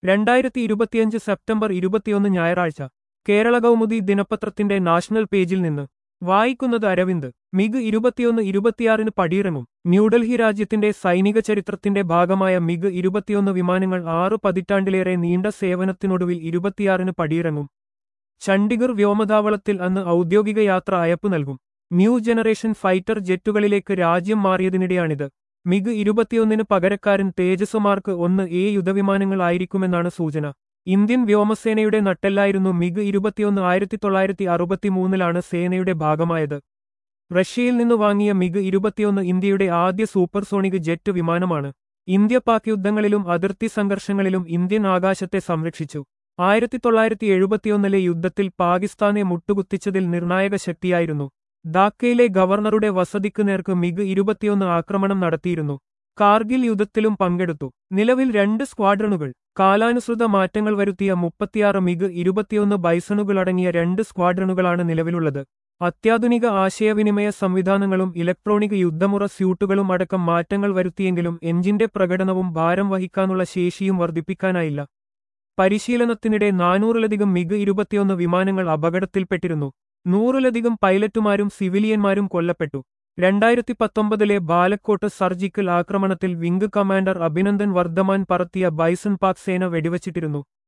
രണ്ടായിരത്തി ഇരുപത്തിയഞ്ച് സെപ്റ്റംബർ ഇരുപത്തിയൊന്ന് ഞായറാഴ്ച കേരള കൗമുദി ദിനപത്രത്തിന്റെ നാഷണൽ പേജിൽ നിന്ന് വായിക്കുന്നത് അരവിന്ദ് മിഗ് ഇരുപത്തിയൊന്ന് ഇരുപത്തിയാറിന് പടിയിറങ്ങും ന്യൂഡൽഹി രാജ്യത്തിന്റെ സൈനിക ചരിത്രത്തിന്റെ ഭാഗമായ മിഗ് ഇരുപത്തിയൊന്ന് വിമാനങ്ങൾ ആറ് പതിറ്റാണ്ടിലേറെ നീണ്ട സേവനത്തിനൊടുവിൽ ഇരുപത്തിയാറിന് പടിയിറങ്ങും ചണ്ഡിഗർ വ്യോമതാവളത്തിൽ അന്ന് ഔദ്യോഗിക യാത്ര അയപ്പ് നൽകും ന്യൂ ജനറേഷൻ ഫൈറ്റർ ജെറ്റുകളിലേക്ക് രാജ്യം മാറിയതിനിടെയാണിത് മിഗ് ഇരുപത്തിയൊന്നിന് പകരക്കാരൻ തേജസ് മാർക്ക് ഒന്ന് എ യുദ്ധവിമാനങ്ങളായിരിക്കുമെന്നാണ് സൂചന ഇന്ത്യൻ വ്യോമസേനയുടെ നട്ടെല്ലായിരുന്നു മിഗ് ഇരുപത്തിയൊന്ന് ആയിരത്തി തൊള്ളായിരത്തി അറുപത്തിമൂന്നിലാണ് സേനയുടെ ഭാഗമായത് റഷ്യയിൽ നിന്ന് വാങ്ങിയ മിഗ് ഇരുപത്തിയൊന്ന് ഇന്ത്യയുടെ ആദ്യ സൂപ്പർസോണിക് ജെറ്റ് വിമാനമാണ് ഇന്ത്യ പാക് യുദ്ധങ്ങളിലും അതിർത്തി സംഘർഷങ്ങളിലും ഇന്ത്യൻ ആകാശത്തെ സംരക്ഷിച്ചു ആയിരത്തി തൊള്ളായിരത്തി എഴുപത്തിയൊന്നിലെ യുദ്ധത്തിൽ പാകിസ്ഥാനെ മുട്ടുകുത്തിച്ചതിൽ നിർണായക ശക്തിയായിരുന്നു ധാക്കയിലെ ഗവർണറുടെ വസതിക്ക് നേർക്ക് മിഗ് ഇരുപത്തിയൊന്ന് ആക്രമണം നടത്തിയിരുന്നു കാർഗിൽ യുദ്ധത്തിലും പങ്കെടുത്തു നിലവിൽ രണ്ട് സ്ക്വാഡ്രണുകൾ കാലാനുസൃത മാറ്റങ്ങൾ വരുത്തിയ മുപ്പത്തിയാറ് മിഗ് ഇരുപത്തിയൊന്ന് ബൈസണുകളടങ്ങിയ രണ്ട് സ്ക്വാഡ്രണുകളാണ് നിലവിലുള്ളത് അത്യാധുനിക ആശയവിനിമയ സംവിധാനങ്ങളും ഇലക്ട്രോണിക് യുദ്ധമുറ സ്യൂട്ടുകളും അടക്കം മാറ്റങ്ങൾ വരുത്തിയെങ്കിലും എഞ്ചിന്റെ പ്രകടനവും ഭാരം വഹിക്കാനുള്ള ശേഷിയും വർദ്ധിപ്പിക്കാനായില്ല പരിശീലനത്തിനിടെ നാനൂറിലധികം മിഗ് ഇരുപത്തിയൊന്ന് വിമാനങ്ങൾ അപകടത്തിൽപ്പെട്ടിരുന്നു നൂറിലധികം പൈലറ്റുമാരും സിവിലിയന്മാരും കൊല്ലപ്പെട്ടു രണ്ടായിരത്തി പത്തൊമ്പതിലെ ബാലക്കോട്ട് സർജിക്കൽ ആക്രമണത്തിൽ വിംഗ് കമാൻഡർ അഭിനന്ദൻ വർദ്ധമാൻ പറത്തിയ ബൈസൺ പാക് സേന വെടിവച്ചിട്ടിരുന്നു